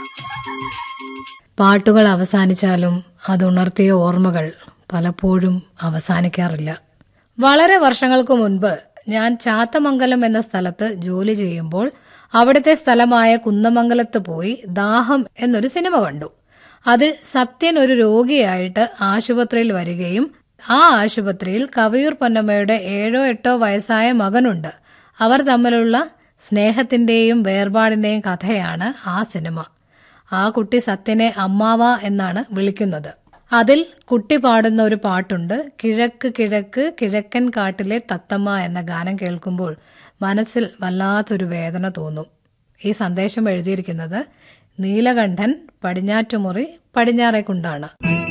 പാട്ടുകൾ അവസാനിച്ചാലും അത് ഉണർത്തിയ ഓർമ്മകൾ പലപ്പോഴും അവസാനിക്കാറില്ല വളരെ വർഷങ്ങൾക്ക് മുൻപ് ഞാൻ ചാത്തമംഗലം എന്ന സ്ഥലത്ത് ജോലി ചെയ്യുമ്പോൾ അവിടുത്തെ സ്ഥലമായ കുന്നമംഗലത്ത് പോയി ദാഹം എന്നൊരു സിനിമ കണ്ടു അതിൽ സത്യൻ ഒരു രോഗിയായിട്ട് ആശുപത്രിയിൽ വരികയും ആ ആശുപത്രിയിൽ കവിയൂർ പൊന്നമ്മയുടെ ഏഴോ എട്ടോ വയസ്സായ മകനുണ്ട് അവർ തമ്മിലുള്ള സ്നേഹത്തിന്റെയും വേർപാടിന്റെയും കഥയാണ് ആ സിനിമ ആ കുട്ടി സത്യനെ അമ്മാവ എന്നാണ് വിളിക്കുന്നത് അതിൽ കുട്ടി പാടുന്ന ഒരു പാട്ടുണ്ട് കിഴക്ക് കിഴക്ക് കിഴക്കൻ കാട്ടിലെ തത്തമ്മ എന്ന ഗാനം കേൾക്കുമ്പോൾ മനസ്സിൽ വല്ലാത്തൊരു വേദന തോന്നും ഈ സന്ദേശം എഴുതിയിരിക്കുന്നത് നീലകണ്ഠൻ പടിഞ്ഞാറ്റുമുറി പടിഞ്ഞാറേക്കുണ്ടാണ്